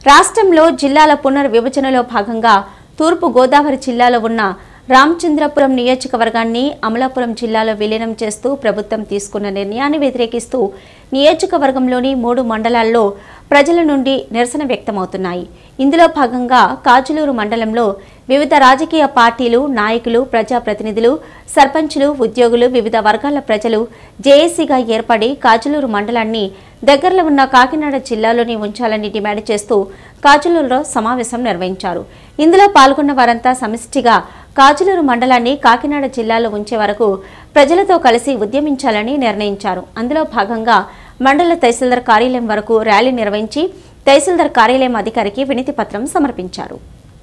రాష్ట్రంలో జిల్లాల పునర్విభజనలో భాగంగా తూర్పు గోదావరి జిల్లాలో ఉన్న రామచంద్రపురం నియోజకవర్గాన్ని అమలాపురం జిల్లాలో విలీనం చేస్తూ ప్రభుత్వం తీసుకున్న నిర్ణయాన్ని వ్యతిరేకిస్తూ నియోజకవర్గంలోని మూడు మండలాల్లో ప్రజల నుండి నిరసన వ్యక్తమవుతున్నాయి ఇందులో భాగంగా కాజులూరు మండలంలో వివిధ రాజకీయ పార్టీలు నాయకులు ప్రజాప్రతినిధులు సర్పంచులు ఉద్యోగులు వివిధ వర్గాల ప్రజలు జేఏసీగా ఏర్పడి కాజులూరు మండలాన్ని దగ్గరలో ఉన్న కాకినాడ జిల్లాలోని ఉంచాలని డిమాండ్ చేస్తూ కాజులూరులో సమావేశం నిర్వహించారు ఇందులో పాల్గొన్న వారంతా సమిష్టిగా కాజులూరు మండలాన్ని కాకినాడ జిల్లాలో ఉంచే వరకు ప్రజలతో కలిసి ఉద్యమించాలని నిర్ణయించారు అందులో భాగంగా మండల తహసీల్దార్ కార్యాలయం వరకు ర్యాలీ నిర్వహించి తహసీల్దార్ కార్యాలయం అధికారికి వినతి పత్రం సమర్పించారు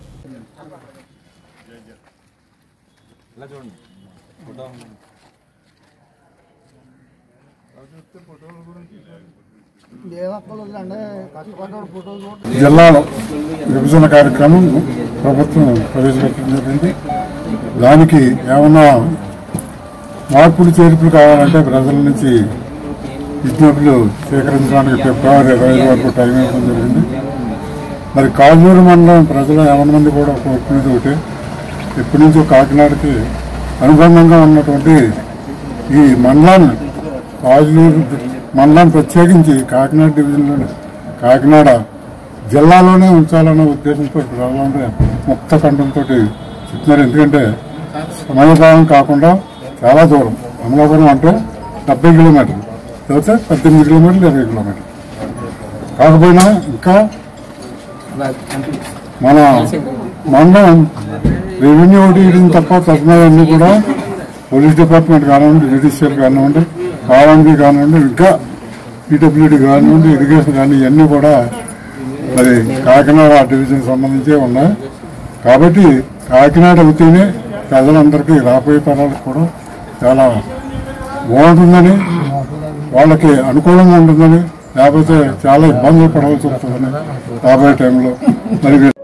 ఏమక్కర్లేదండి కష్టపడ్డ ఫోటోలు కూడా జిల్లాలో విభజన కార్యక్రమం ప్రభుత్వం ప్రవేశపెట్టడం జరిగింది దానికి ఏమన్నా మార్పులు చేర్పులు కావాలంటే ప్రజల నుంచి విజ్ఞప్తులు స్వీకరించడానికి ఫిబ్రవరి ఇరవై ఐదు వరకు టైం ఇవ్వడం జరిగింది మరి కాజూరు మండలం ప్రజలు ఏమన్నా మంది కూడా కోరుకునేది ఒకటి ఎప్పటి నుంచో కాకినాడకి అనుబంధంగా ఉన్నటువంటి ఈ మండలాన్ని కాజూరు మండలం ప్రత్యేకించి కాకినాడ డివిజన్లోని కాకినాడ జిల్లాలోనే ఉంచాలన్న ఉద్దేశంతో ప్రజలందరూ ముక్త కంఠంతో చెప్తున్నారు ఎందుకంటే సమయభావం కాకుండా చాలా దూరం అమలాపురం అంటే డెబ్బై కిలోమీటర్లు లేకపోతే పద్దెనిమిది కిలోమీటర్లు ఇరవై కిలోమీటర్లు కాకపోయినా ఇంకా మన మండలం రెవెన్యూ ఒకటి ఇవ్వడం తప్ప తగ్గినవన్నీ కూడా పోలీస్ డిపార్ట్మెంట్ కానివ్వండి జ్యుడిషియల్ కానివ్వండి ఆర్ఎంబీ కానివ్వండి ఇంకా ఈడబ్ల్యూడి కానివ్వండి ఇరిగేషన్ కానీ ఇవన్నీ కూడా మరి కాకినాడ డివిజన్ సంబంధించే ఉన్నాయి కాబట్టి కాకినాడ అవుతేనే ప్రజలందరికీ రాబోయే తరాలకు కూడా చాలా బాగుంటుందని వాళ్ళకి అనుకూలంగా ఉంటుందని లేకపోతే చాలా ఇబ్బందులు పడవలసి వస్తుందని రాబోయే టైంలో మరి